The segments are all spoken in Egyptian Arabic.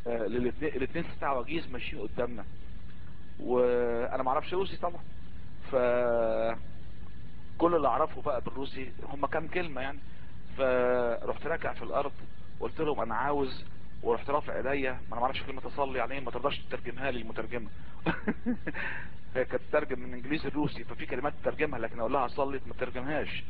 الاثنين ست عواجيز ماشيين قدامنا وانا ما اعرفش روسي طبعا ف كل اللي اعرفه بقى بالروسي هم كام كلمة يعني فرحت راكع في الارض قلت لهم انا عاوز ورحت رافع ايديا ما انا ما اعرفش كلمه تصلي يعني ايه ما تقدرش تترجمها لي المترجمه هي كانت تترجم من انجليزي لروسي ففي كلمات تترجمها لكن اقول لها صلي ما تترجمهاش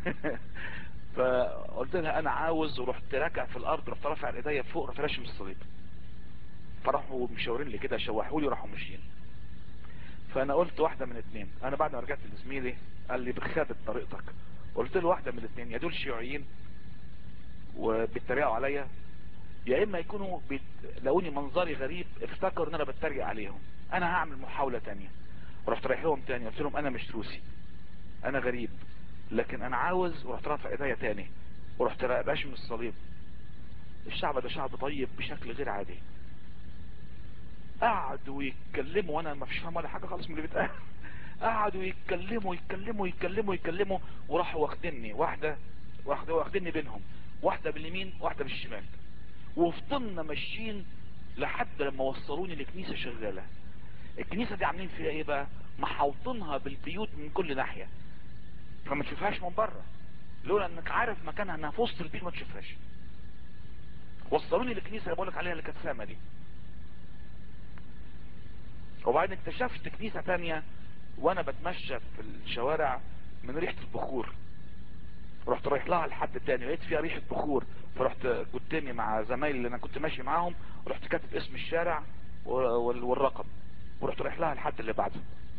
فقلت لها انا عاوز ورحت راكع في الارض رحت رافع ايديا فوق رحت راشم الصليب فراحوا مشاورين لي كده شوحوا لي وراحوا ماشيين فانا قلت واحده من اتنين انا بعد ما رجعت لزميلي قال لي بخابت طريقتك قلت له واحده من الاتنين يا دول شيوعيين وبيتريقوا عليا يا اما يكونوا لقوني منظري غريب افتكروا ان انا بتريق عليهم انا هعمل محاولة تانية رحت رايح لهم تاني قلت لهم انا مش روسي انا غريب لكن انا عاوز ورحت رافع ايديا تاني ورحت راشم الصليب الشعب ده شعب طيب بشكل غير عادي قعدوا يتكلموا وانا ما فيش فاهم ولا حاجه خالص من اللي بيتقال قعدوا يتكلموا يتكلموا يتكلموا يتكلموا وراحوا واخديني واحده واحده واخديني بينهم واحده باليمين واحده بالشمال وفضلنا ماشيين لحد لما وصلوني لكنيسة شغالة الكنيسة دي عاملين فيها ايه بقى محوطينها بالبيوت من كل ناحية فما تشوفهاش من بره لولا انك عارف مكانها انها في وسط البيت ما تشوفهاش وصلوني لكنيسة اللي بقولك عليها اللي كانت سامة دي وبعدين اكتشفت كنيسة تانية وانا بتمشى في الشوارع من ريحة البخور رحت رايح لها لحد تاني لقيت فيها ريحة بخور فرحت قدامي مع زمايلي اللي انا كنت ماشي معاهم ورحت كاتب اسم الشارع والرقم ورحت رايح لها لحد اللي بعده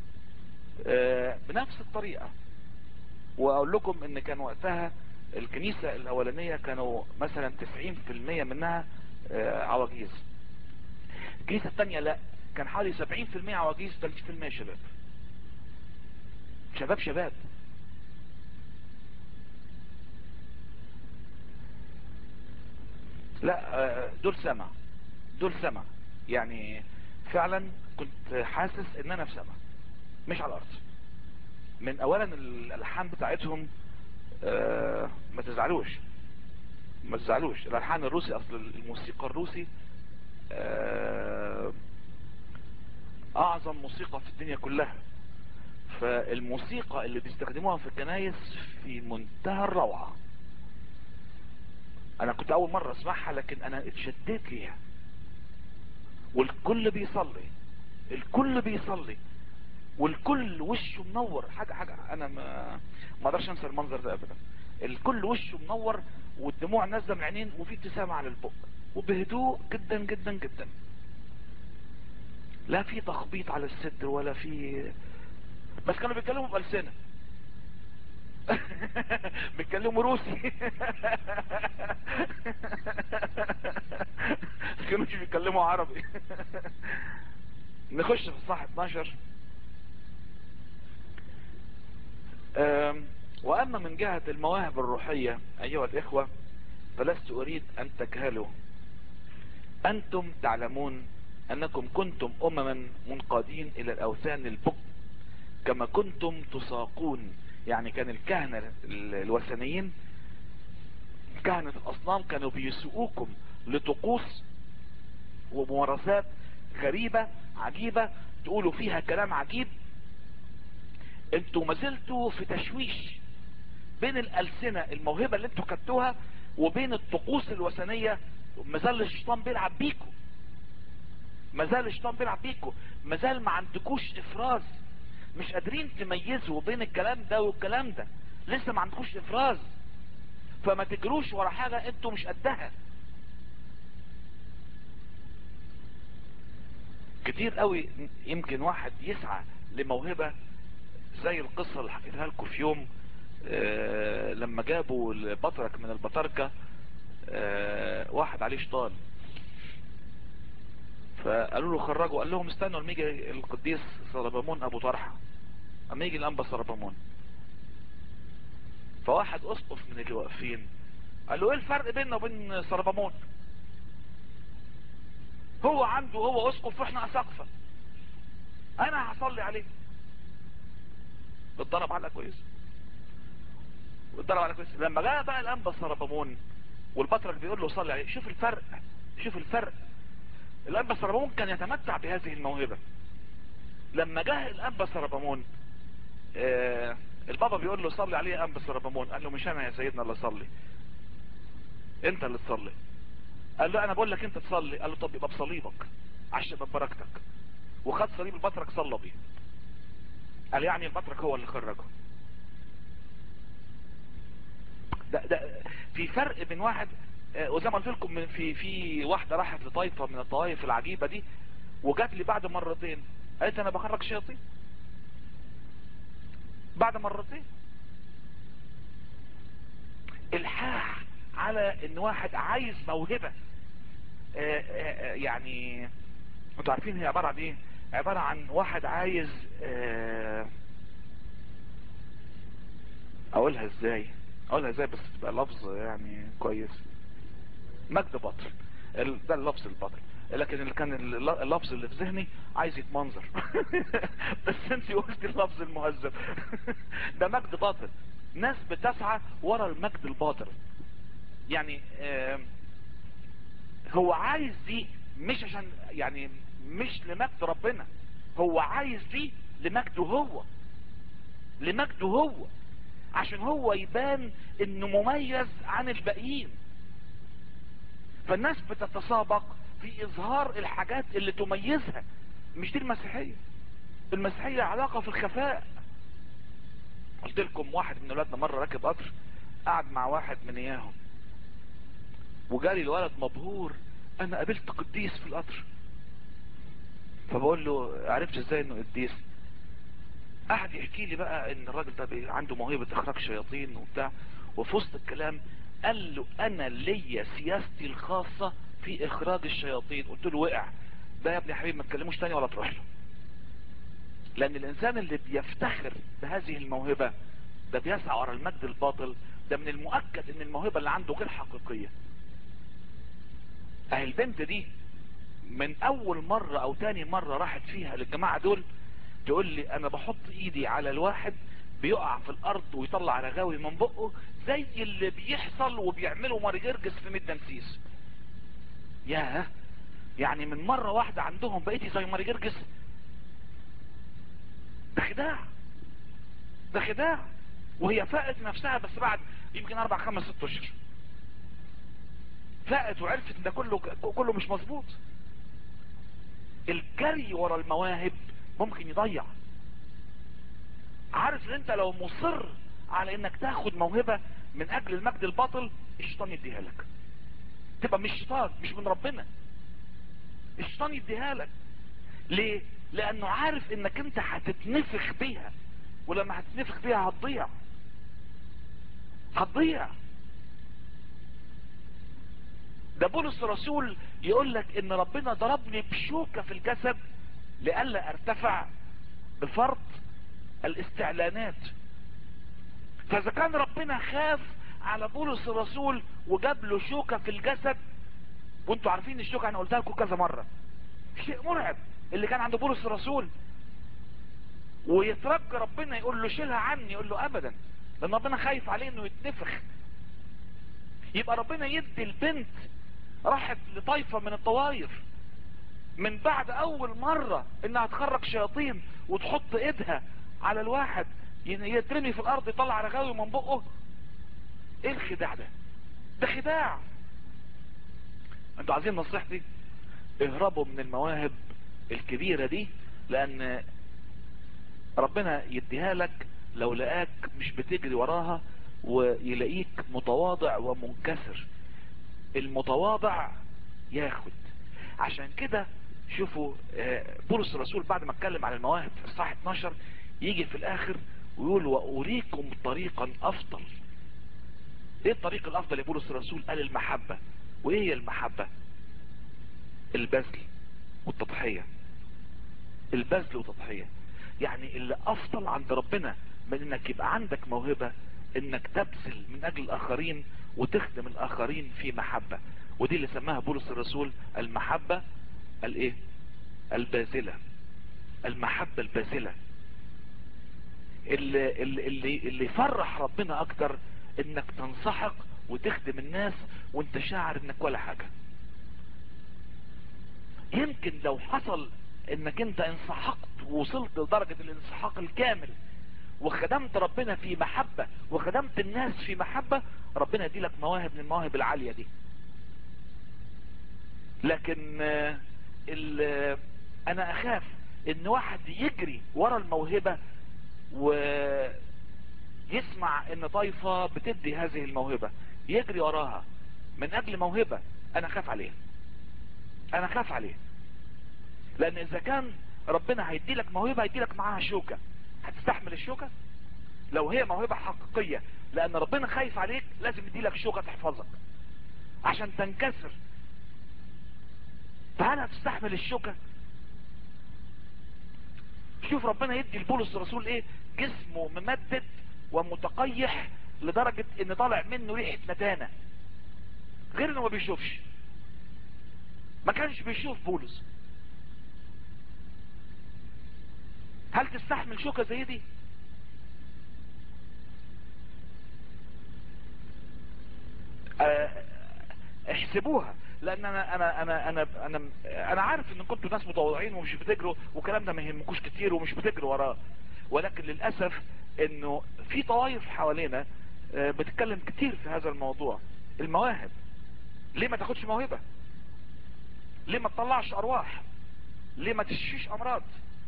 بنفس الطريقة واقول لكم ان كان وقتها الكنيسة الاولانية كانوا مثلا 90% منها عواجيز الكنيسة التانية لا كان حوالي 70% عواجيز 30% شباب شباب شباب لا دول سما دول سما يعني فعلا كنت حاسس ان انا في سما مش على الارض من اولا الالحان بتاعتهم ما تزعلوش ما تزعلوش الالحان الروسي اصل الموسيقى الروسي اعظم موسيقى في الدنيا كلها فالموسيقى اللي بيستخدموها في الكنايس في منتهى الروعه انا كنت اول مرة اسمعها لكن انا اتشديت ليها والكل بيصلي الكل بيصلي والكل وشه منور حاجة حاجة انا ما ما اقدرش انسى المنظر ده ابدا الكل وشه منور والدموع نازله من العينين وفي ابتسامة على البق وبهدوء جدا جدا جدا لا في تخبيط على الصدر ولا في بس كانوا بيتكلموا بألسنة بيتكلموا روسي كانوش بيتكلموا عربي نخش في الصح 12 واما من جهة المواهب الروحية ايها الاخوة فلست اريد ان تجهلوا انتم تعلمون انكم كنتم امما منقادين الى الاوثان البك كما كنتم تساقون يعني كان الكهنة الوثنيين كهنة الاصنام كانوا بيسوقوكم لطقوس وممارسات غريبة عجيبة تقولوا فيها كلام عجيب انتوا ما زلتوا في تشويش بين الالسنة الموهبة اللي انتوا خدتوها وبين الطقوس الوثنية ما زال الشيطان بيلعب بيكم ما زال الشيطان بيلعب بيكم ما زال ما عندكوش افراز مش قادرين تميزوا بين الكلام ده والكلام ده لسه ما عندكوش افراز فما تجروش ورا حاجة انتوا مش قدها كتير قوي يمكن واحد يسعى لموهبة زي القصة اللي حكيتها لكم في يوم آه لما جابوا البطرك من البطركة آه واحد عليه شيطان فقالوا له خرجوا قال لهم استنوا لما يجي القديس صربمون ابو طرحه اما يجي الانبا صربمون فواحد اسقف من اللي واقفين قال له ايه الفرق بيننا وبين صربمون هو عنده هو اسقف واحنا اساقفه انا هصلي عليه اتضرب على كويس اتضرب على كويس لما جاء بقى الانبا صربمون والبطرك بيقول له صلي عليه شوف الفرق شوف الفرق الانبا سربمون كان يتمتع بهذه الموهبة لما جه الانبا سربمون آه البابا بيقول له صلي عليه يا انبا سربمون قال له مش انا يا سيدنا اللي صلي انت اللي تصلي قال له انا بقول لك انت تصلي قال له طب يبقى بصليبك عشان ببركتك وخد صليب البطرك صلى بيه قال يعني البطرك هو اللي خرجه ده ده في فرق بين واحد آه، وزي ما قلت لكم من في في واحده راحت لطائفه من الطوائف العجيبه دي وجات لي بعد مرتين قالت انا بخرج شياطين بعد مرتين الحاح على ان واحد عايز موهبه آه، آه، آه، يعني انتوا عارفين هي عباره عن ايه عباره عن واحد عايز آه، اقولها ازاي اقولها ازاي بس تبقى لفظ يعني كويس مجد باطل ال- ده اللفظ الباطل لكن اللي كان الل- اللفظ اللي في ذهني عايز يتمنظر بس انت قلت اللفظ المهذب ده مجد باطل ناس بتسعى ورا المجد الباطل يعني آم، هو عايز دي مش عشان يعني مش لمجد ربنا هو عايز دي لمجده هو لمجده هو عشان هو يبان انه مميز عن الباقيين فالناس بتتسابق في اظهار الحاجات اللي تميزها مش دي المسيحية المسيحية علاقة في الخفاء قلت لكم واحد من اولادنا مرة راكب قطر قعد مع واحد من اياهم وجالي الولد مبهور انا قابلت قديس في القطر فبقول له عرفت ازاي انه قديس قعد يحكي لي بقى ان الراجل ده بي- عنده موهبة اخراج شياطين وبتاع وفي وسط الكلام قال له انا ليا سياستي الخاصة في اخراج الشياطين قلت له وقع ده يا ابني يا حبيبي ما تكلموش تاني ولا تروح له لان الانسان اللي بيفتخر بهذه الموهبة ده بيسعى ورا المجد الباطل ده من المؤكد ان الموهبة اللي عنده غير حقيقية اهي البنت دي من اول مرة او تاني مرة راحت فيها للجماعة دول تقول لي انا بحط ايدي على الواحد بيقع في الارض ويطلع رغاوي من بقه زي اللي بيحصل وبيعمله ماري جرجس في ميد دمسيس ياه يعني من مرة واحدة عندهم بقيتي زي ماري جرجس ده خداع ده خداع وهي فاقت نفسها بس بعد يمكن اربع خمس ست اشهر فاقت وعرفت ان ده كله كله مش مظبوط الجري ورا المواهب ممكن يضيع عارف ان انت لو مصر على انك تاخد موهبة من اجل المجد الباطل الشيطان يديها لك تبقى مش شيطان مش من ربنا الشيطان يديها لك ليه لانه عارف انك انت هتتنفخ بيها ولما هتتنفخ بيها هتضيع هتضيع ده بولس الرسول يقول لك ان ربنا ضربني بشوكة في الجسد لئلا ارتفع بفرض الاستعلانات فاذا كان ربنا خاف على بولس الرسول وجاب له شوكة في الجسد وانتوا عارفين الشوكة انا قلتها لكم كذا مرة شيء مرعب اللي كان عند بولس الرسول ويترجى ربنا يقول له شيلها عني يقول له ابدا لان ربنا خايف عليه انه يتنفخ يبقى ربنا يدي البنت راحت لطائفة من الطوائف من بعد اول مرة انها تخرج شياطين وتحط ايدها على الواحد يترمي في الارض يطلع رغاوي من بقه ايه الخداع ده ده خداع انتوا عايزين نصيحتي اهربوا من المواهب الكبيرة دي لان ربنا يديها لك لو لقاك مش بتجري وراها ويلاقيك متواضع ومنكسر المتواضع ياخد عشان كده شوفوا بولس الرسول بعد ما اتكلم عن المواهب في الصح 12 يجي في الاخر ويقول واريكم طريقا افضل ايه الطريق الافضل يا بولس الرسول قال المحبة وايه هي المحبة البذل والتضحية البذل والتضحية يعني اللي افضل عند ربنا من انك يبقى عندك موهبة انك تبذل من اجل الاخرين وتخدم الاخرين في محبة ودي اللي سماها بولس الرسول المحبة الايه البازلة المحبة البازلة اللي, اللي, اللي يفرح ربنا اكتر انك تنسحق وتخدم الناس وانت شاعر انك ولا حاجة يمكن لو حصل انك انت انسحقت ووصلت لدرجة الانسحاق الكامل وخدمت ربنا في محبة وخدمت الناس في محبة ربنا يدي لك مواهب من المواهب العالية دي لكن آه، ال- آه، انا اخاف ان واحد يجري ورا الموهبة ويسمع ان طائفة بتدي هذه الموهبة يجري وراها من اجل موهبة انا خاف عليه انا خاف عليه لان اذا كان ربنا هيدي لك موهبة هيدي لك معاها شوكة هتستحمل الشوكة لو هي موهبة حقيقية لان ربنا خايف عليك لازم يدي لك شوكة تحفظك عشان تنكسر فهل هتستحمل الشوكة شوف ربنا يدي لبولس الرسول ايه جسمه ممدد ومتقيح لدرجة ان طالع منه ريحة نتانة غير انه ما بيشوفش ما كانش بيشوف بولس هل تستحمل شوكة زي دي آه، احسبوها لان انا انا انا انا انا انا عارف ان كنتوا ناس متواضعين ومش بتجروا والكلام ده ما يهمكوش كتير ومش بتجروا وراه ولكن للاسف انه في طوائف حوالينا آه، بتتكلم كتير في هذا الموضوع المواهب ليه ما تاخدش موهبة ليه ما تطلعش ارواح ليه ما تشفيش امراض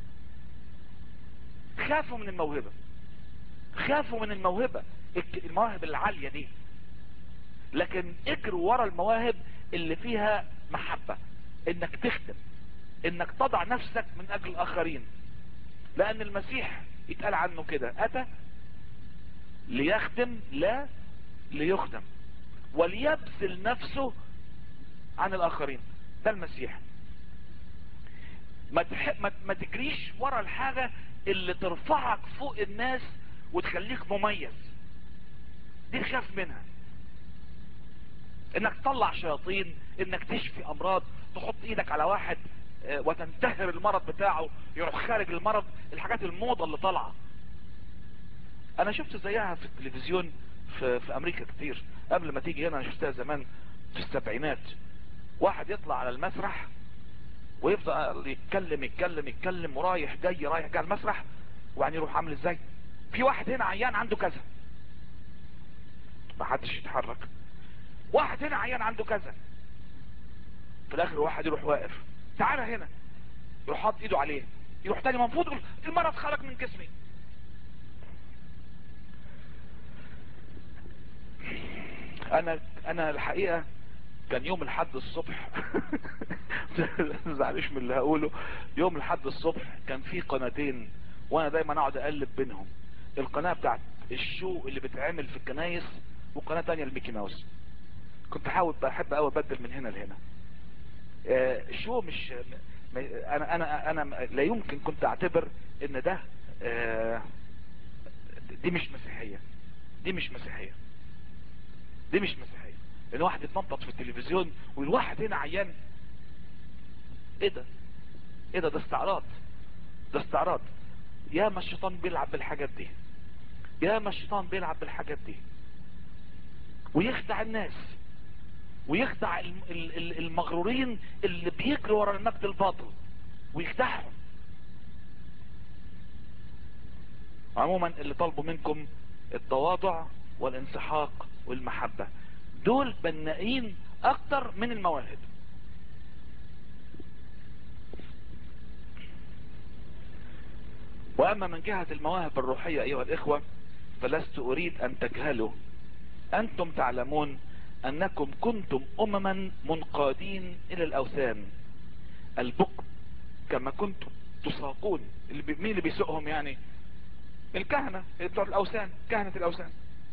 خافوا من الموهبة خافوا من الموهبة الك- المواهب العالية دي لكن اجروا ورا المواهب اللي فيها محبة انك تخدم انك تضع نفسك من اجل الاخرين لان المسيح يتقال عنه كده اتى ليخدم لا ليخدم وليبذل نفسه عن الاخرين ده المسيح ما, تح... ما... ما تجريش ورا الحاجة اللي ترفعك فوق الناس وتخليك مميز دي تخاف منها انك تطلع شياطين انك تشفي امراض تحط ايدك على واحد آه، وتنتهر المرض بتاعه يروح خارج المرض الحاجات الموضة اللي طالعة انا شفت زيها في التلفزيون في, في امريكا كتير قبل ما تيجي هنا انا شفتها زمان في السبعينات واحد يطلع على المسرح ويفضل يتكلم يتكلم يتكلم ورايح جاي رايح جاي على المسرح وبعدين يروح عامل ازاي في واحد هنا عيان عنده كذا ما حدش يتحرك واحد هنا عيان عنده كذا في الاخر واحد يروح واقف تعالى هنا يروح حاطط ايده عليه يروح تاني منفوض يقول المرض خرج من جسمي انا انا الحقيقة كان يوم الحد الصبح زعلش من اللي هقوله يوم الحد الصبح كان في قناتين وانا دايما اقعد اقلب بينهم القناة بتاعت الشو اللي بتعمل في الكنايس وقناة تانية الميكي ماوس كنت حاول بحب قوي ابدل من هنا لهنا آه، شو مش م- انا انا انا لا يمكن كنت اعتبر ان ده آه، دي مش مسيحية دي مش مسيحية دي مش مسيحية ان واحد يتنطط في التلفزيون والواحد هنا عيان ايه ده ايه ده ده استعراض ده استعراض يا ما الشيطان بيلعب بالحاجات دي يا ما الشيطان بيلعب بالحاجات دي ويخدع الناس ويخدع الم- ال- ال- المغرورين اللي بيجروا ورا المجد الباطل ويخدعهم عموما اللي طالبوا منكم التواضع والانسحاق والمحبة دول بنائين اكتر من المواهب واما من جهة المواهب الروحية ايها الاخوة فلست اريد ان تجهلوا انتم تعلمون انكم كنتم امما منقادين الى الاوثان البكم كما كنتم تساقون اللي بي... مين اللي بيسوقهم يعني الكهنة اللي بتوع الاوثان كهنة الاوثان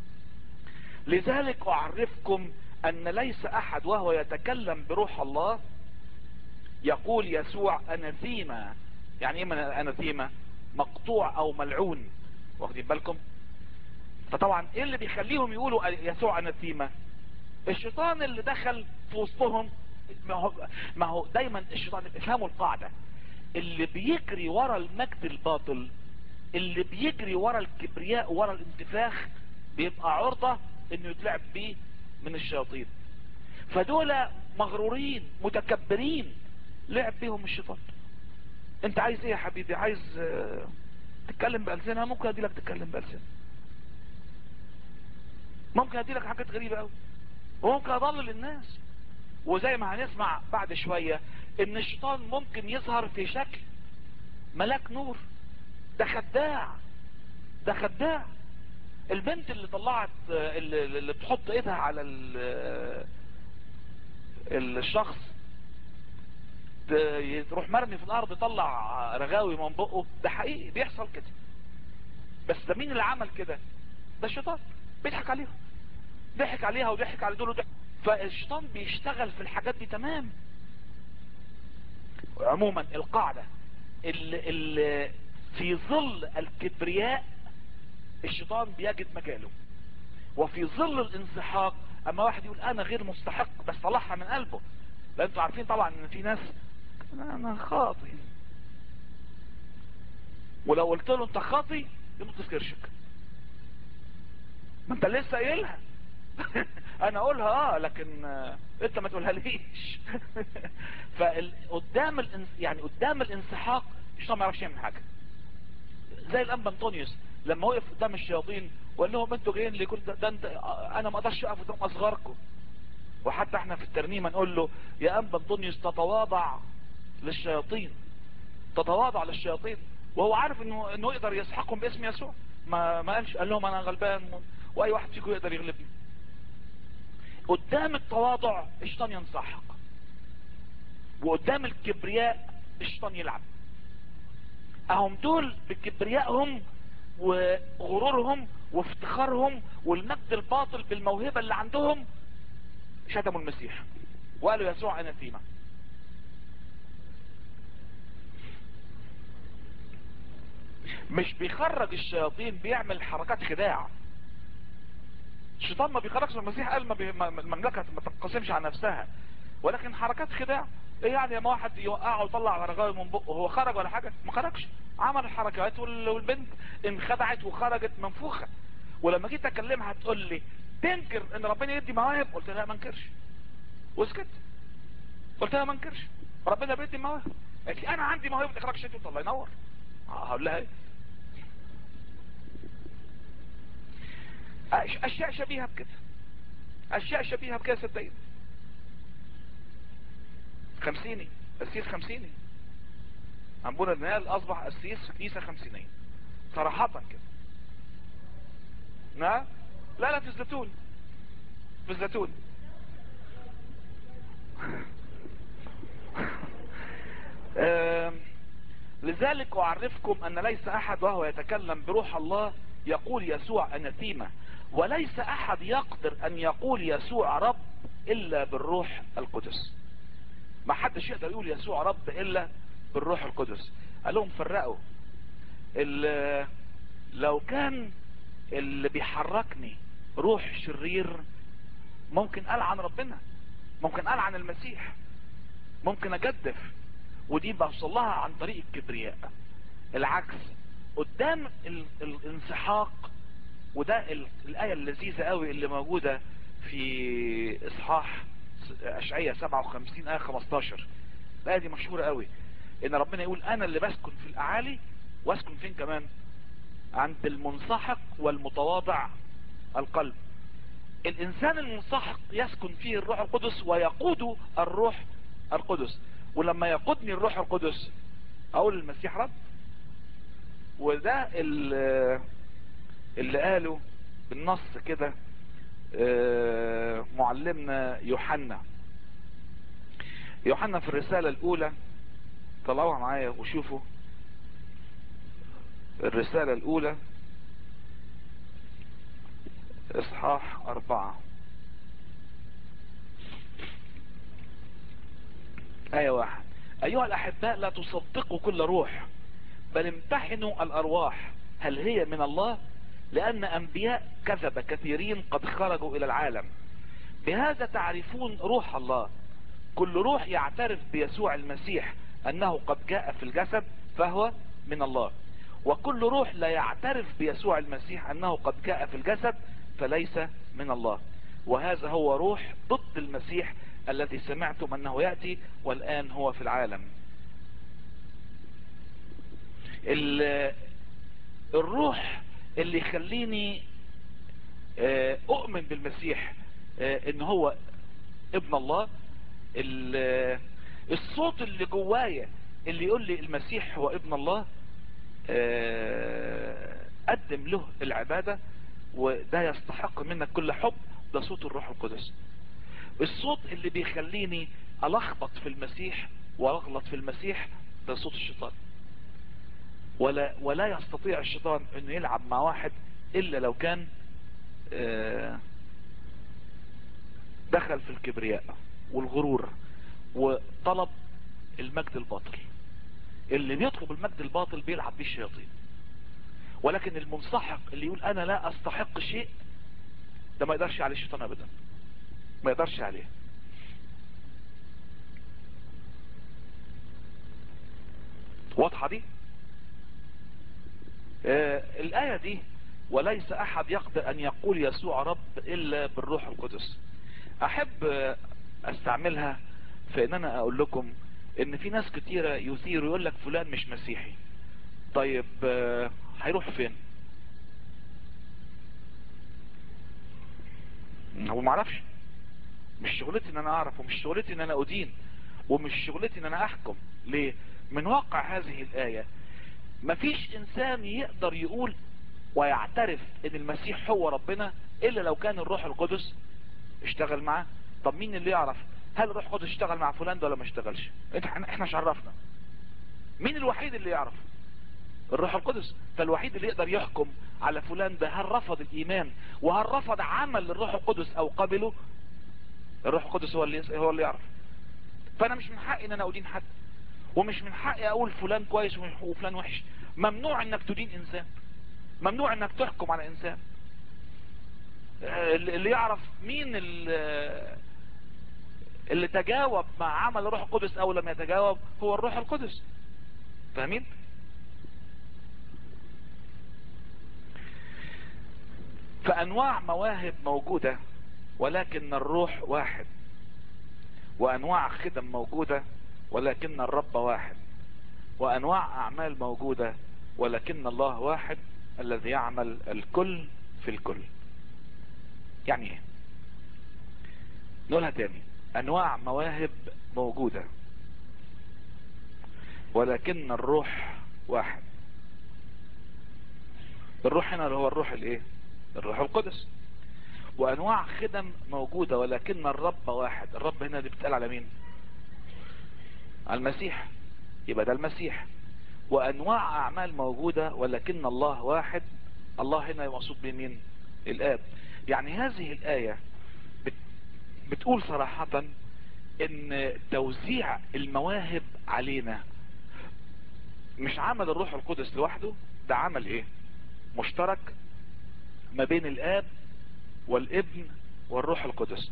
لذلك اعرفكم ان ليس احد وهو يتكلم بروح الله يقول يسوع اناثيما يعني ايه من اناثيما مقطوع او ملعون واخدين بالكم فطبعا ايه اللي بيخليهم يقولوا يسوع اناثيما الشيطان اللي دخل في وسطهم ما هو, ما هو دايما الشيطان افهموا القاعدة اللي بيجري ورا المجد الباطل اللي بيجري ورا الكبرياء ورا الانتفاخ بيبقى عرضة انه يتلعب بيه من الشياطين فدول مغرورين متكبرين لعب بيهم الشيطان انت عايز ايه يا حبيبي عايز آه، تتكلم بألسنة ممكن ادي لك تتكلم بألسنة ممكن ادي لك حاجات غريبة قوي وممكن اضلل الناس وزي ما هنسمع بعد شوية ان الشيطان ممكن يظهر في شكل ملاك نور ده خداع ده خداع البنت اللي طلعت اللي, اللي بتحط ايدها على ال- الشخص ت- تروح مرمي في الارض يطلع رغاوي من بقه ده حقيقي بيحصل كده بس ده مين اللي عمل كده ده الشيطان بيضحك عليهم ضحك عليها وضحك على دول وضحك فالشيطان بيشتغل في الحاجات دي تمام عموما القاعدة اللي, اللي في ظل الكبرياء الشيطان بيجد مجاله وفي ظل الانسحاق اما واحد يقول انا غير مستحق بس طلعها من قلبه لان انتوا عارفين طبعا ان في ناس انا خاطي ولو قلت له انت خاطي يموت في كرشك ما انت لسه قايلها انا اقولها اه لكن آه، انت ما تقولها ليش فقدام الانس... يعني قدام الانسحاق الشيطان ما يعرفش يعمل حاجه زي الانبا انطونيوس لما وقف قدام الشياطين وقال لهم انتوا جايين لي كل ده, ده انت انا ما اقدرش اقف قدام اصغركم وحتى احنا في الترنيمه نقول له يا انبا انطونيوس تتواضع للشياطين تتواضع للشياطين وهو عارف انه انه يقدر يسحقهم باسم يسوع ما ما قالش قال لهم انا غلبان واي واحد فيكم يقدر يغلبني قدام التواضع الشيطان ينسحق وقدام الكبرياء الشيطان يلعب اهم دول بكبريائهم وغرورهم وافتخارهم والمجد الباطل بالموهبة اللي عندهم شتموا المسيح وقالوا يسوع اناثيما مش بيخرج الشياطين بيعمل حركات خداع الشيطان ما بيخرجش المسيح قال ما بي... ما- المملكة ما تنقسمش على نفسها ولكن حركات خداع ايه يعني لما واحد يوقعه ويطلع رغاوي من بقه هو خرج ولا حاجة ما خرجش عمل الحركات وال- والبنت انخدعت وخرجت منفوخة ولما جيت اكلمها تقول لي تنكر ان ربنا يدي مواهب قلت لها ما انكرش وسكت قلت لها ما انكرش ربنا بيدي مواهب قالت لي انا عندي موهبه اخراج شتوت الله ينور هقول لها ايه أش- اشياء شبيهه بكده اشياء شبيهه بكده صدقني خمسيني قسيس خمسيني عمبونا النهال اصبح قسيس في كنيسه خمسينيه صراحه كده نعم لا لا في الزيتون في الزيتون آم، لذلك أعرفكم أن ليس أحد وهو يتكلم بروح الله يقول يسوع أنتيمة وليس أحد يقدر أن يقول يسوع رب إلا بالروح القدس ما حدش يقدر يقول يسوع رب إلا بالروح القدس قال لهم فرقوا ال- لو كان اللي بيحركني روح شرير ممكن ألعن ربنا ممكن ألعن المسيح ممكن أجدف ودي بوصل لها عن طريق الكبرياء العكس قدام ال- الانسحاق وده ال- الآية اللذيذة قوي اللي موجودة في إصحاح س- أشعية 57 آية 15 الآية دي مشهورة قوي إن ربنا يقول أنا اللي بسكن في الأعالي واسكن فين كمان عند المنسحق والمتواضع القلب الإنسان المنسحق يسكن فيه الروح القدس ويقود الروح القدس ولما يقودني الروح القدس أقول المسيح رب وده ال- اللي قاله بالنص كده آه، معلمنا يوحنا يوحنا في الرسالة الأولى طلعوها معايا وشوفوا الرسالة الأولى إصحاح أربعة آية واحد أيها الأحباء لا تصدقوا كل روح بل امتحنوا الأرواح هل هي من الله لأن أنبياء كذب كثيرين قد خرجوا إلى العالم بهذا تعرفون روح الله كل روح يعترف بيسوع المسيح أنه قد جاء في الجسد فهو من الله وكل روح لا يعترف بيسوع المسيح أنه قد جاء في الجسد فليس من الله وهذا هو روح ضد المسيح الذي سمعتم انه يأتي والان هو في العالم الروح اللي يخليني اؤمن بالمسيح ان هو ابن الله الصوت اللي جوايا اللي يقول لي المسيح هو ابن الله قدم له العبادة وده يستحق منك كل حب ده صوت الروح القدس الصوت اللي بيخليني الخبط في المسيح واغلط في المسيح ده صوت الشيطان ولا ولا يستطيع الشيطان انه يلعب مع واحد الا لو كان دخل في الكبرياء والغرور وطلب المجد الباطل اللي بيطلب المجد الباطل بيلعب بيه الشياطين ولكن المنسحق اللي يقول انا لا استحق شيء ده ما يقدرش عليه الشيطان ابدا ما يقدرش عليه واضحة دي آه الآية دي وليس أحد يقدر أن يقول يسوع رب إلا بالروح القدس أحب أستعملها في أن أنا أقول لكم أن في ناس كتيرة يثير ويقول لك فلان مش مسيحي طيب آه هيروح فين هو معرفش مش شغلتي ان انا اعرف ومش شغلتي ان انا ادين ومش شغلتي ان انا احكم ليه من واقع هذه الاية مفيش انسان يقدر يقول ويعترف ان المسيح هو ربنا الا لو كان الروح القدس اشتغل معاه طب مين اللي يعرف هل الروح القدس اشتغل مع فلان ده ولا ما اشتغلش احنا مش عرفنا مين الوحيد اللي يعرف الروح القدس فالوحيد اللي يقدر يحكم على فلان ده هل رفض الايمان وهل رفض عمل الروح القدس او قبله الروح القدس هو اللي هو اللي يعرف فانا مش من حقي ان انا ادين حد ومش من حقي اقول فلان كويس وفلان وحش ممنوع انك تدين انسان ممنوع انك تحكم على انسان اللي يعرف مين اللي تجاوب مع عمل الروح القدس او لم يتجاوب هو الروح القدس فاهمين فانواع مواهب موجودة ولكن الروح واحد وانواع خدم موجودة ولكن الرب واحد وانواع اعمال موجودة ولكن الله واحد الذي يعمل الكل في الكل يعني ايه نقولها تاني انواع مواهب موجودة ولكن الروح واحد الروح هنا اللي هو الروح الايه الروح القدس وانواع خدم موجودة ولكن الرب واحد الرب هنا اللي بتقال على مين على المسيح يبقى ده المسيح وانواع اعمال موجودة ولكن الله واحد الله هنا مقصود بمين الاب يعني هذه الاية بت بتقول صراحة ان توزيع المواهب علينا مش عمل الروح القدس لوحده ده عمل ايه مشترك ما بين الاب والابن والروح القدس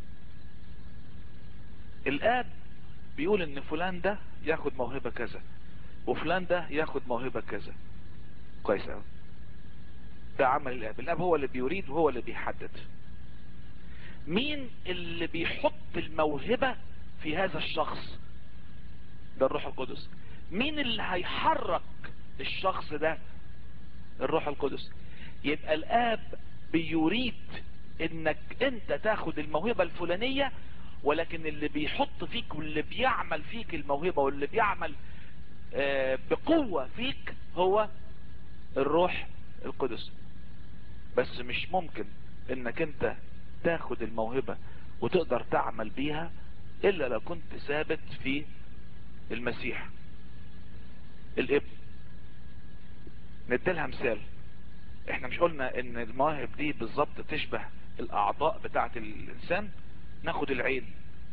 الاب بيقول ان فلان ده ياخد موهبة كذا وفلان ده ياخد موهبة كذا كويس قوي ده عمل الاب الاب هو اللي بيريد وهو اللي بيحدد مين اللي بيحط الموهبة في هذا الشخص ده الروح القدس مين اللي هيحرك الشخص ده الروح القدس يبقى الاب بيريد انك انت تاخد الموهبة الفلانية ولكن اللي بيحط فيك واللي بيعمل فيك الموهبة واللي بيعمل آه بقوة فيك هو الروح القدس بس مش ممكن انك انت تاخد الموهبة وتقدر تعمل بيها الا لو كنت ثابت في المسيح الابن نديلها مثال احنا مش قلنا ان المواهب دي بالظبط تشبه الاعضاء بتاعة الانسان ناخد العين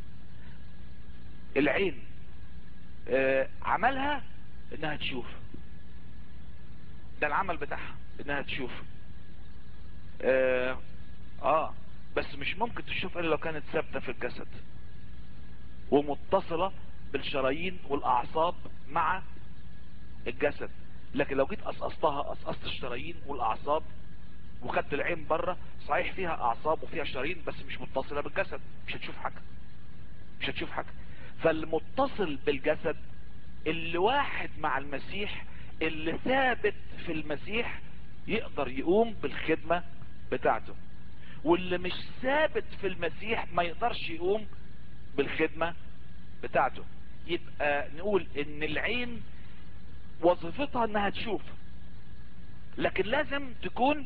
العين اه عملها انها تشوف ده العمل بتاعها انها تشوف اه, اه بس مش ممكن تشوف الا لو كانت ثابتة في الجسد ومتصلة بالشرايين والاعصاب مع الجسد لكن لو جيت قصقصتها قصقصت الشرايين والاعصاب وخدت العين بره صحيح فيها اعصاب وفيها شرايين بس مش متصلة بالجسد مش هتشوف حاجة هتشوف حاجة فالمتصل بالجسد اللي واحد مع المسيح اللي ثابت في المسيح يقدر يقوم بالخدمة بتاعته واللي مش ثابت في المسيح ما يقدرش يقوم بالخدمة بتاعته يبقى نقول ان العين وظيفتها انها تشوف لكن لازم تكون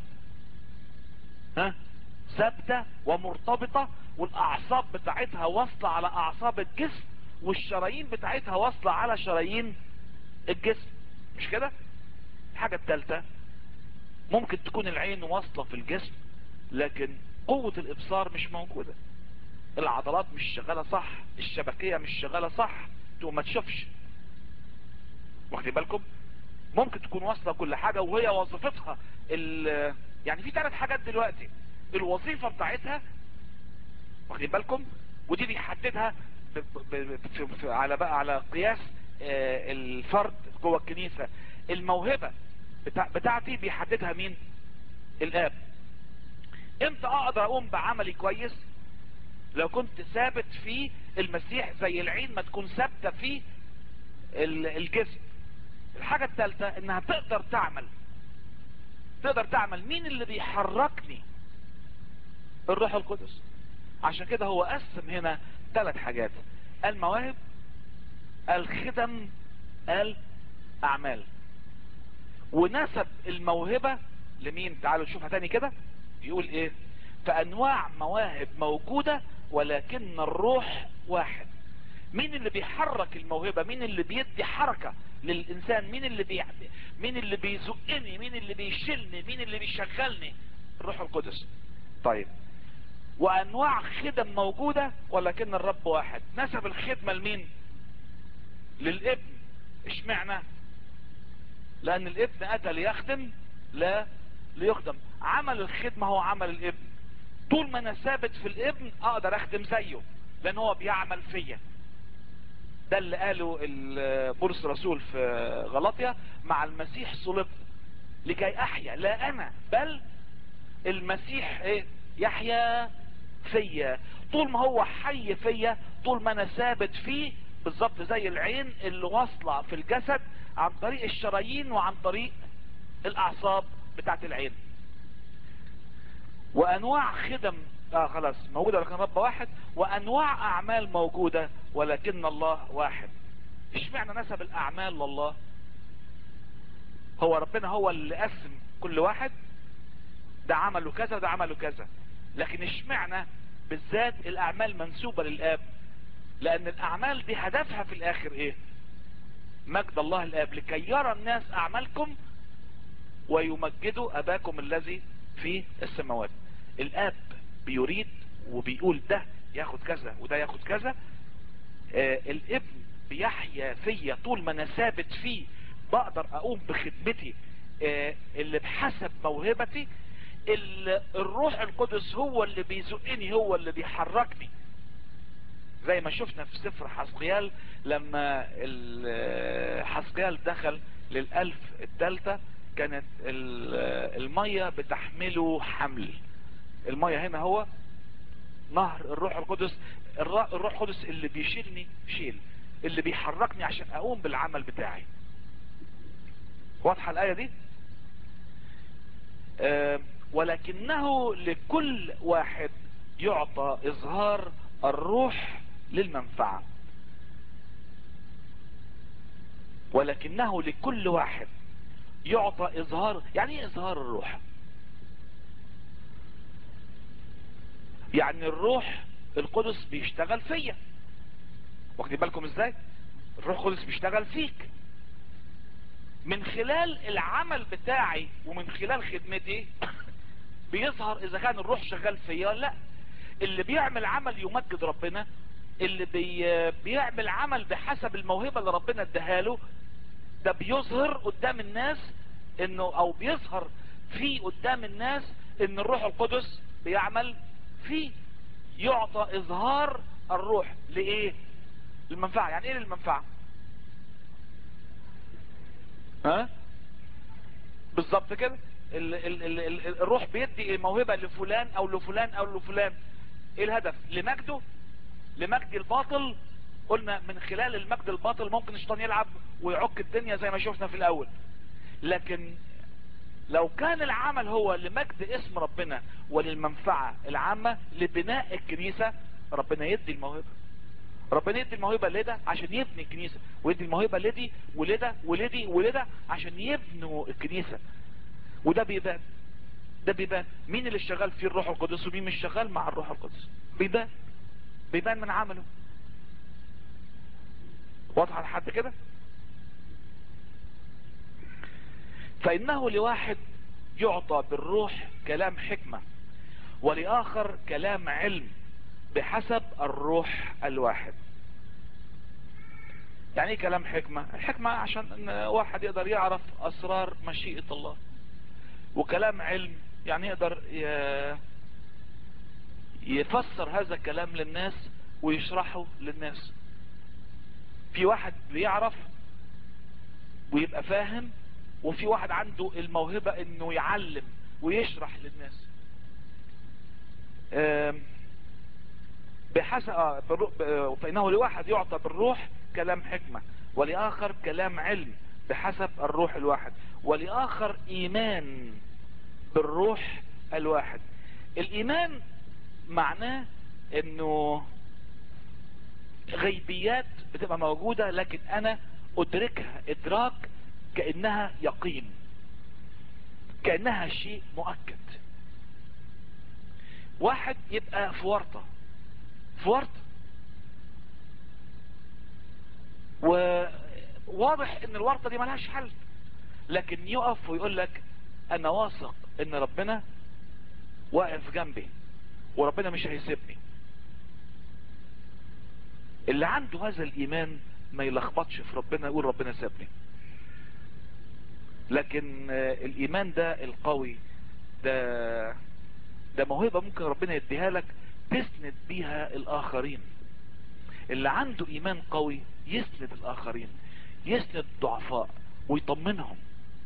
ها ثابتة ومرتبطة والاعصاب بتاعتها واصلة على اعصاب الجسم والشرايين بتاعتها واصلة على شرايين الجسم مش كده الحاجة الثالثة ممكن تكون العين واصلة في الجسم لكن قوة الابصار مش موجودة العضلات مش شغالة صح الشبكية مش شغالة صح تو ما تشوفش واخدين بالكم ممكن تكون واصلة كل حاجة وهي وظيفتها يعني في ثلاث حاجات دلوقتي الوظيفة بتاعتها واخدين بالكم ودي بيحددها ب ب ب على بقى على قياس آه الفرد جوه الكنيسة الموهبة بتاع بتاعتي بيحددها مين الاب امتى اقدر اقوم بعملي كويس لو كنت ثابت في المسيح زي العين ما تكون ثابتة في الجسم الحاجة الثالثة انها تقدر تعمل تقدر تعمل مين اللي بيحركني الروح القدس عشان كده هو قسم هنا ثلاث حاجات المواهب الخدم الاعمال ونسب الموهبة لمين تعالوا نشوفها تاني كده يقول ايه فانواع مواهب موجودة ولكن الروح واحد مين اللي بيحرك الموهبة مين اللي بيدي حركة للانسان مين اللي بي... مين اللي بيزقني مين اللي بيشيلني مين اللي بيشغلني الروح القدس طيب وانواع خدم موجودة ولكن الرب واحد نسب الخدمة لمين للابن اشمعنى لان الابن اتى ليخدم لا ليخدم عمل الخدمة هو عمل الابن طول ما انا ثابت في الابن اقدر اخدم زيه لان هو بيعمل فيا ده اللي قاله بولس الرسول في غلطيا مع المسيح صلبت لكي احيا لا انا بل المسيح ايه يحيا فيا طول ما هو حي فيا طول ما انا ثابت فيه بالظبط زي العين اللي واصلة في الجسد عن طريق الشرايين وعن طريق الاعصاب بتاعت العين وانواع خدم اه خلاص موجودة ولكن رب واحد وانواع اعمال موجودة ولكن الله واحد اشمعنى نسب الاعمال لله هو ربنا هو اللي قسم كل واحد ده عمله كذا وده عمله كذا لكن اشمعنى بالذات الاعمال منسوبة للاب لان الاعمال دي هدفها في الاخر ايه مجد الله الاب لكي يرى الناس اعمالكم ويمجدوا اباكم الذي في السماوات الاب بيريد وبيقول ده ياخد كذا وده ياخد كذا آه الابن بيحيا فيا طول ما انا ثابت فيه بقدر اقوم بخدمتي آه اللي بحسب موهبتي اللي الروح القدس هو اللي بيزقني هو اللي بيحركني زي ما شفنا في سفر حسقيال لما حسقيال دخل للألف الثالثة كانت المية بتحمله حمل المية هنا هو نهر الروح القدس الروح القدس اللي بيشيلني شيل اللي بيحركني عشان اقوم بالعمل بتاعي واضحة الآية دي أه ولكنه لكل واحد يعطى اظهار الروح للمنفعة ولكنه لكل واحد يعطى اظهار يعني ايه اظهار الروح يعني الروح القدس بيشتغل فيا واخدين بالكم ازاي الروح القدس بيشتغل فيك من خلال العمل بتاعي ومن خلال خدمتي بيظهر اذا كان الروح شغال فيا ولا لا اللي بيعمل عمل يمجد ربنا اللي بي بيعمل عمل بحسب الموهبة اللي ربنا اداها له ده بيظهر قدام الناس انه او بيظهر في قدام الناس ان الروح القدس بيعمل فيه يعطى اظهار الروح لايه للمنفعة يعني ايه للمنفعة ها بالظبط كده ال ال ال ال الروح بيدي موهبة لفلان او لفلان او لفلان ايه الهدف لمجده لمجد الباطل قلنا من خلال المجد الباطل ممكن الشيطان يلعب ويعك الدنيا زي ما شفنا في الاول لكن لو كان العمل هو لمجد اسم ربنا وللمنفعة العامة لبناء الكنيسة ربنا يدي الموهبة ربنا يدي الموهبة لده عشان يبني الكنيسة ويدي الموهبة لدي ولده ولدي ولده عشان يبنوا الكنيسة وده بيبان ده بيبان مين اللي شغال فيه الروح القدس ومين مش شغال مع الروح القدس بيبان بيبان من عمله واضحة لحد كده فإنه لواحد يعطى بالروح كلام حكمة ولآخر كلام علم بحسب الروح الواحد يعني ايه كلام حكمة الحكمة عشان ان واحد يقدر يعرف اسرار مشيئة الله وكلام علم يعني يقدر يفسر هذا الكلام للناس ويشرحه للناس في واحد بيعرف ويبقى فاهم وفي واحد عنده الموهبة انه يعلم ويشرح للناس بحسب فإنه لواحد يعطى بالروح كلام حكمة ولآخر كلام علم بحسب الروح الواحد ولآخر إيمان بالروح الواحد الإيمان معناه انه غيبيات بتبقى موجودة لكن انا ادركها ادراك كأنها يقين كأنها شيء مؤكد واحد يبقى في ورطة في ورطة وواضح ان الورطة دي ملهاش حل لكن يقف ويقول لك انا واثق ان ربنا واقف جنبي وربنا مش هيسيبني اللي عنده هذا الايمان ما يلخبطش في ربنا يقول ربنا سابني لكن الايمان ده القوي ده ده موهبة ممكن ربنا يديها لك تسند بيها الاخرين اللي عنده ايمان قوي يسند الاخرين يسند الضعفاء ويطمنهم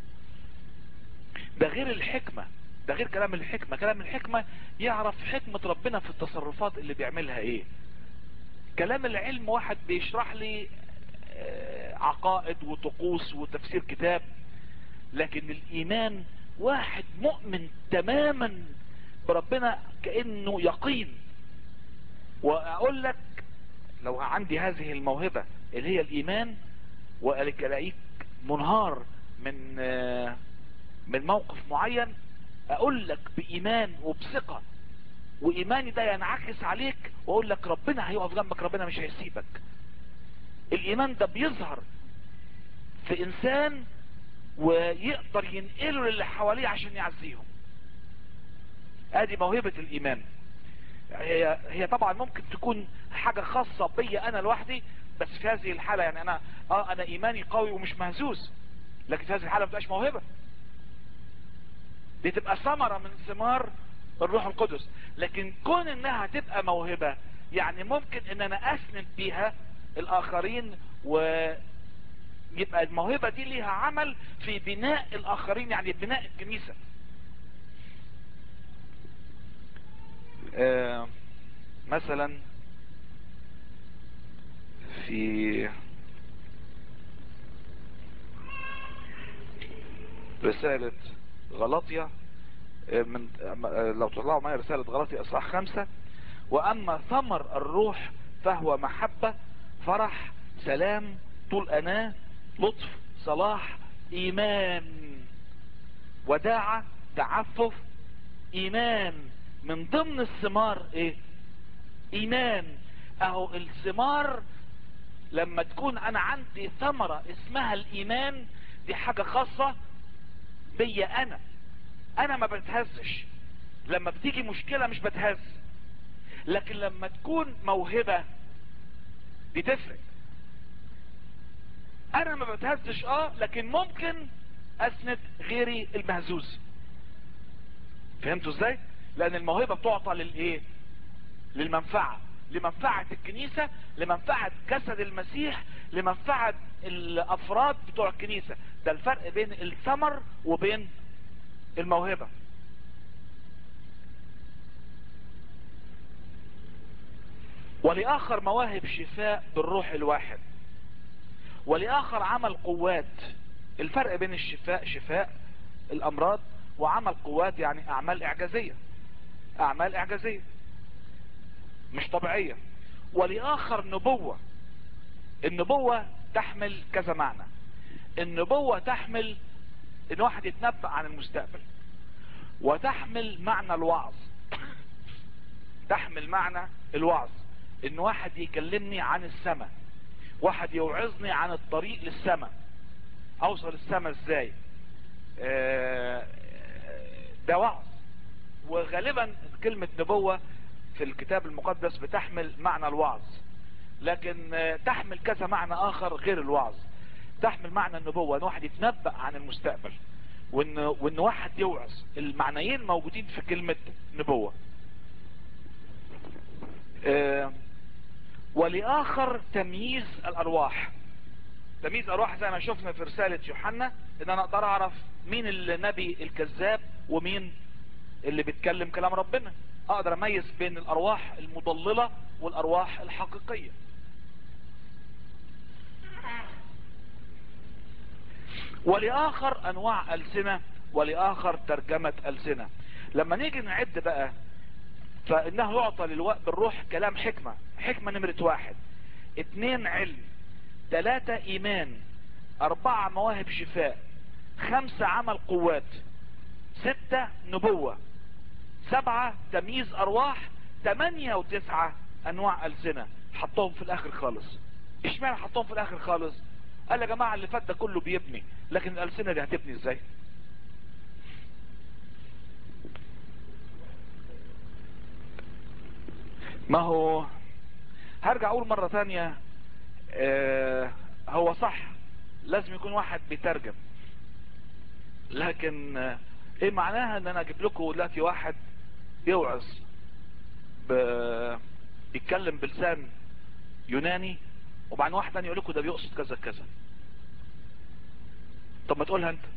ده غير الحكمة ده غير كلام الحكمة كلام الحكمة يعرف حكمة ربنا في التصرفات اللي بيعملها ايه كلام العلم واحد بيشرح لي عقائد وطقوس وتفسير كتاب لكن الايمان واحد مؤمن تماما بربنا كأنه يقين واقول لك لو عندي هذه الموهبة اللي هي الايمان والاقيك منهار من من موقف معين اقول لك بايمان وبثقة وايماني ده ينعكس عليك واقول لك ربنا هيقف جنبك ربنا مش هيسيبك الايمان ده بيظهر في انسان ويقدر ينقله للي حواليه عشان يعزيهم ادي موهبة الايمان هي, هي طبعا ممكن تكون حاجة خاصة بي انا لوحدي بس في هذه الحالة يعني انا اه انا ايماني قوي ومش مهزوز لكن في هذه الحالة ما تبقاش موهبة دي تبقى ثمرة من ثمار الروح القدس لكن كون انها تبقى موهبة يعني ممكن ان انا اسند بيها الاخرين ويبقى الموهبة دي ليها عمل في بناء الاخرين يعني بناء الكنيسة آه مثلا في رسالة غلطية من لو تطلعوا معي رسالة غلطية اصحاح خمسة واما ثمر الروح فهو محبة فرح سلام طول اناه لطف صلاح ايمان وداعة تعفف ايمان من ضمن الثمار ايه ايمان اهو الثمار لما تكون انا عندي ثمرة اسمها الايمان دي حاجة خاصة بيا انا انا ما بتهزش لما بتيجي مشكلة مش بتهز لكن لما تكون موهبة دي تفرق انا ما بتهزش اه لكن ممكن اسند غيري المهزوز فهمتوا ازاي لان الموهبة بتعطى للايه للمنفعة لمنفعة الكنيسة لمنفعة جسد المسيح لمنفعة الافراد بتوع الكنيسة ده الفرق بين الثمر وبين الموهبة ولآخر مواهب شفاء بالروح الواحد ولآخر عمل قوات الفرق بين الشفاء شفاء الأمراض وعمل قوات يعني أعمال إعجازية أعمال إعجازية مش طبيعية ولآخر نبوة النبوة تحمل كذا معنى النبوة تحمل ان واحد يتنبأ عن المستقبل وتحمل معنى الوعظ تحمل معنى الوعظ ان واحد يكلمني عن السماء واحد يوعظني عن الطريق للسماء اوصل السماء ازاي آه، ده وعظ وغالبا كلمة نبوة في الكتاب المقدس بتحمل معنى الوعظ لكن آه، تحمل كذا معنى اخر غير الوعظ تحمل معنى النبوة ان واحد يتنبأ عن المستقبل وان, وإن واحد يوعظ المعنيين موجودين في كلمة نبوة آه، ولآخر تمييز الارواح تمييز الارواح زي ما شفنا في رسالة يوحنا ان انا اقدر اعرف مين النبي الكذاب ومين اللي بيتكلم كلام ربنا اقدر اميز بين الارواح المضللة والارواح الحقيقية ولآخر انواع ألسنة ولآخر ترجمة ألسنة لما نيجي نعد بقى فانه يعطى للوقت بالروح كلام حكمة حكمة نمرة واحد اتنين علم تلاتة ايمان اربعة مواهب شفاء خمسة عمل قوات ستة نبوة سبعة تمييز ارواح تمانية وتسعة انواع السنة حطهم في الاخر خالص اشمعنى حطهم في الاخر خالص قال يا جماعة اللي فات ده كله بيبني لكن الالسنة دي هتبني ازاي ما هو هرجع اقول مرة تانية آه هو صح لازم يكون واحد بيترجم لكن آه ايه معناها ان انا اجيب لكم دلوقتي واحد يوعظ ب- بيتكلم بلسان يوناني وبعدين واحد تاني يقول لكم ده بيقصد كذا كذا طب ما تقولها انت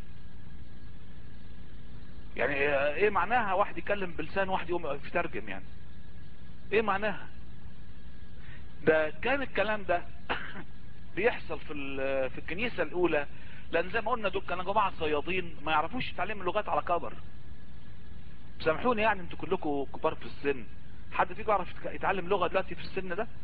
يعني ايه معناها واحد يتكلم بلسان واحد يقوم يترجم يعني ايه معناها ده كان الكلام ده بيحصل في ال- في الكنيسة الاولى لان زي ما قلنا دول كانوا جماعة صيادين ما يعرفوش يتعلموا اللغات على كبر سامحوني يعني انتوا كلكم كبار في السن حد فيكم يعرف يتك- يتعلم لغة دلوقتي في السن ده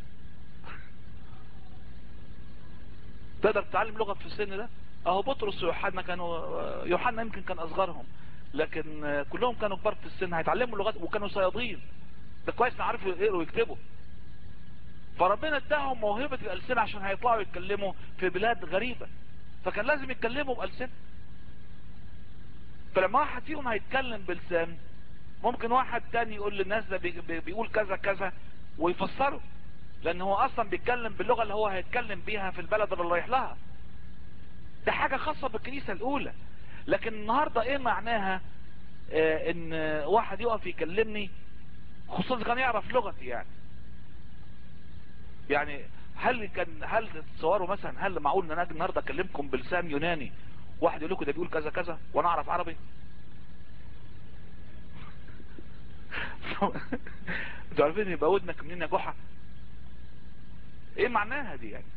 تقدر تتعلم لغة في السن ده اهو بطرس ويوحنا كانوا يوحنا يمكن كان اصغرهم لكن كلهم كانوا كبار في السن هيتعلموا لغات وكانوا صيادين ده كويس ان عارفوا يقروا ويكتبوا فربنا اداهم موهبة الألسنة عشان هيطلعوا يتكلموا في بلاد غريبة فكان لازم يتكلموا بألسنة فلما واحد فيهم هيتكلم بلسان ممكن واحد تاني يقول للناس ده بي- بي- بيقول كذا كذا ويفسره لان هو اصلا بيتكلم باللغة اللي هو هيتكلم بيها في البلد اللي رايح لها ده حاجة خاصة بالكنيسة الاولى لكن النهاردة ايه معناها آه ان واحد يقف يكلمني خصوصا إذا كان يعرف لغتي يعني يعني هل كان هل تتصوروا مثلا هل معقول ان انا اجي النهارده اكلمكم بلسان يوناني واحد يقول لكم ده بيقول كذا كذا وانا اعرف عربي انتوا عارفين يبقى ودنك منين يا جحا ايه معناها دي يعني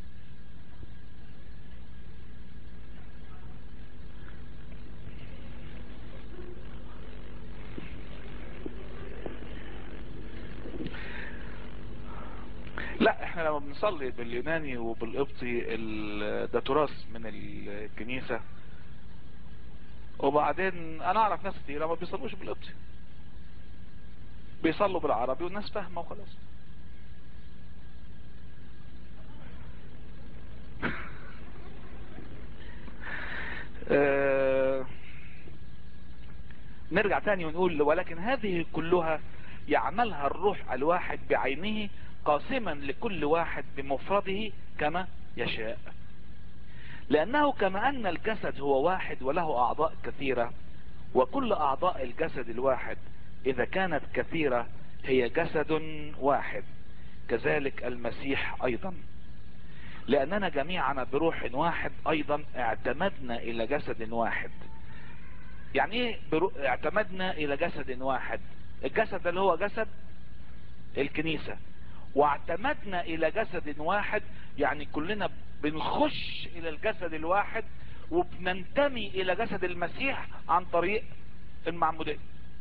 لا احنا لما بنصلي باليوناني وبالقبطي ال- ده تراث من الكنيسة وبعدين انا اعرف ناس كتير ما بيصلوش بالقبطي بيصلوا بالعربي والناس فاهمة وخلاص آه، نرجع تاني ونقول ولكن هذه كلها يعملها الروح الواحد بعينه قاسما لكل واحد بمفرده كما يشاء لأنه كما أن الجسد هو واحد وله أعضاء كثيرة وكل أعضاء الجسد الواحد إذا كانت كثيرة هي جسد واحد كذلك المسيح أيضا لأننا جميعنا بروح واحد أيضا اعتمدنا إلى جسد واحد يعني ايه برو... اعتمدنا الى جسد واحد الجسد ده اللي هو جسد الكنيسة واعتمدنا الى جسد واحد يعني كلنا بنخش الى الجسد الواحد وبننتمي الى جسد المسيح عن طريق المعمودية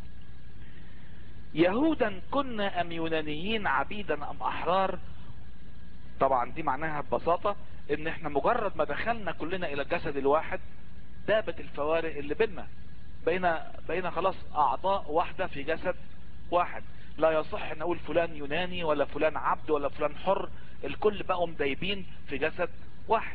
يهودا كنا ام يونانيين عبيدا ام احرار طبعا دي معناها ببساطة ان احنا مجرد ما دخلنا كلنا الى الجسد الواحد دابت الفوارق اللي بينا بقينا بقينا خلاص اعضاء واحدة في جسد واحد لا يصح نقول فلان يوناني ولا فلان عبد ولا فلان حر الكل بقوا مدايبين في جسد واحد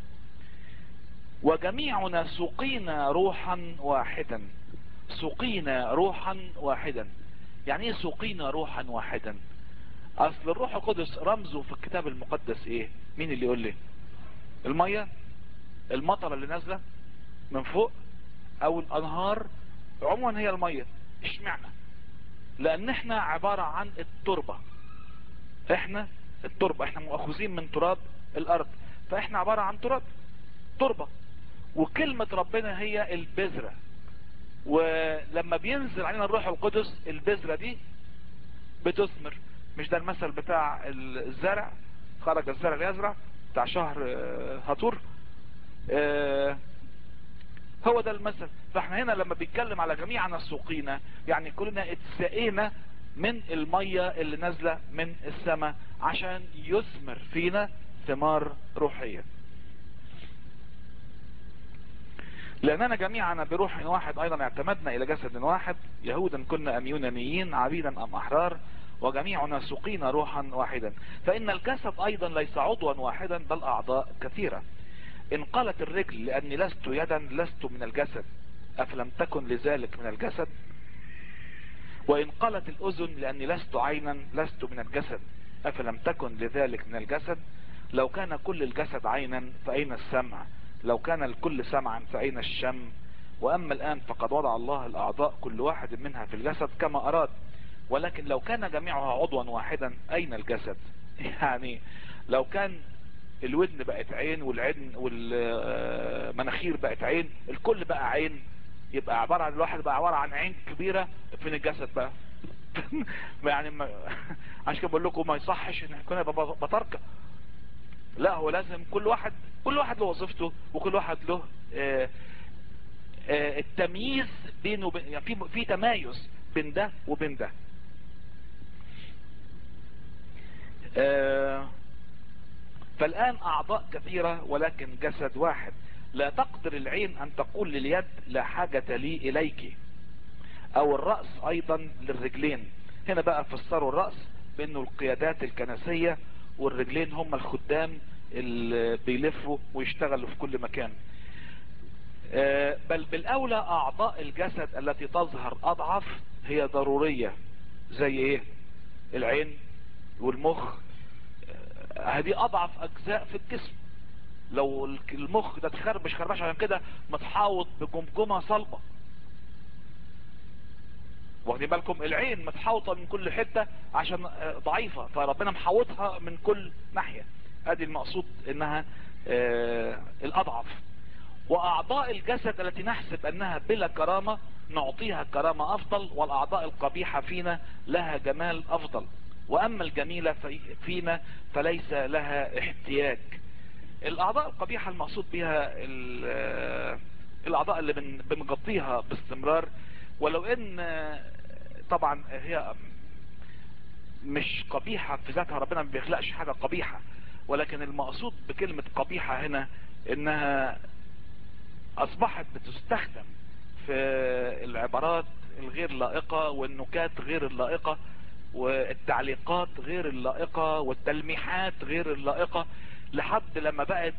وجميعنا سقينا روحا واحدا سقينا روحا واحدا يعني ايه سقينا روحا واحدا اصل الروح القدس رمزه في الكتاب المقدس ايه مين اللي يقول لي المية المطر اللي نازلة من فوق او الانهار عموما هي المية اشمعنى لان احنا عبارة عن التربة احنا التربة احنا مؤخذين من تراب الارض فاحنا عبارة عن تراب تربة وكلمة ربنا هي البذرة ولما بينزل علينا الروح القدس البذرة دي بتثمر مش ده المثل بتاع الزرع خرج الزرع ليزرع بتاع شهر هطور هو ده المثل فاحنا هنا لما بيتكلم على جميعنا السوقينا يعني كلنا اتسقينا من المية اللي نازلة من السماء عشان يثمر فينا ثمار روحية لأننا جميعنا بروح واحد أيضا اعتمدنا إلى جسد واحد يهودا كنا أم يونانيين عبيدا أم أحرار وجميعنا سقينا روحا واحدا فإن الجسد أيضا ليس عضوا واحدا بل أعضاء كثيرة إن قالت الرجل لأني لست يدا لست من الجسد أفلم تكن لذلك من الجسد وإن قالت الأذن لأني لست عينا لست من الجسد أفلم تكن لذلك من الجسد لو كان كل الجسد عينا فأين السمع لو كان الكل سمعا فأين الشم وأما الآن فقد وضع الله الأعضاء كل واحد منها في الجسد كما أراد ولكن لو كان جميعها عضوا واحدا أين الجسد يعني لو كان الودن بقت عين والعين والمناخير بقت عين الكل بقى عين يبقى عبارة عن الواحد بقى عبارة عن عين كبيرة فين الجسد بقى يعني ما عشان كده بقول لكم ما يصحش ان يكون بطركة لا هو لازم كل واحد كل واحد له وظيفته وكل واحد له آآ آآ التمييز بينه وبين يعني في في تمايز بين ده وبين ده فالآن أعضاء كثيرة ولكن جسد واحد لا تقدر العين أن تقول لليد لا حاجة لي إليك أو الرأس أيضا للرجلين هنا بقى فسروا الرأس بأنه القيادات الكنسية والرجلين هم الخدام اللي بيلفوا ويشتغلوا في كل مكان بل بالأولى أعضاء الجسد التي تظهر أضعف هي ضرورية زي إيه العين والمخ هذه أضعف أجزاء في الجسم لو المخ ده تخربش خربش عشان كده متحاوط بجمجمة صلبة واخدين بالكم العين متحوطة من كل حتة عشان ضعيفة فربنا محوطها من كل ناحية ادي المقصود انها آه الاضعف واعضاء الجسد التي نحسب انها بلا كرامة نعطيها كرامة افضل والاعضاء القبيحة فينا لها جمال افضل واما الجميلة فينا فليس لها احتياج الاعضاء القبيحة المقصود بها الاعضاء اللي بنغطيها باستمرار ولو ان طبعا هي مش قبيحة في ذاتها ربنا ما بيخلقش حاجة قبيحة ولكن المقصود بكلمة قبيحة هنا انها اصبحت بتستخدم في العبارات الغير لائقة والنكات غير اللائقة والتعليقات غير اللائقة والتلميحات غير اللائقة لحد لما بقت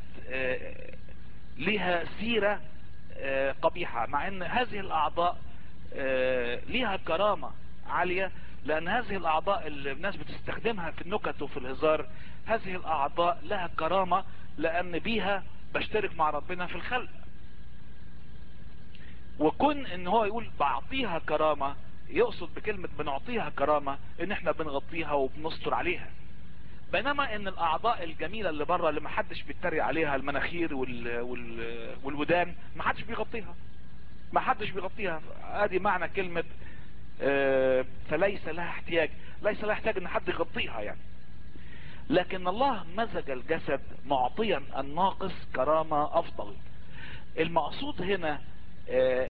ليها سيرة قبيحة مع ان هذه الاعضاء ليها كرامة عالية لان هذه الاعضاء اللي الناس بتستخدمها في النكت وفي الهزار هذه الاعضاء لها كرامة لان بيها بشترك مع ربنا في الخلق وكون ان هو يقول بعطيها كرامة يقصد بكلمة بنعطيها كرامة ان احنا بنغطيها وبنستر عليها بينما ان الاعضاء الجميلة اللي بره اللي محدش بيتريق عليها المناخير وال... وال... والودان محدش بيغطيها محدش بيغطيها ادي معنى كلمة آه فليس لها احتياج ليس لها احتياج ان حد يغطيها يعني لكن الله مزج الجسد معطيا الناقص كرامة افضل المقصود هنا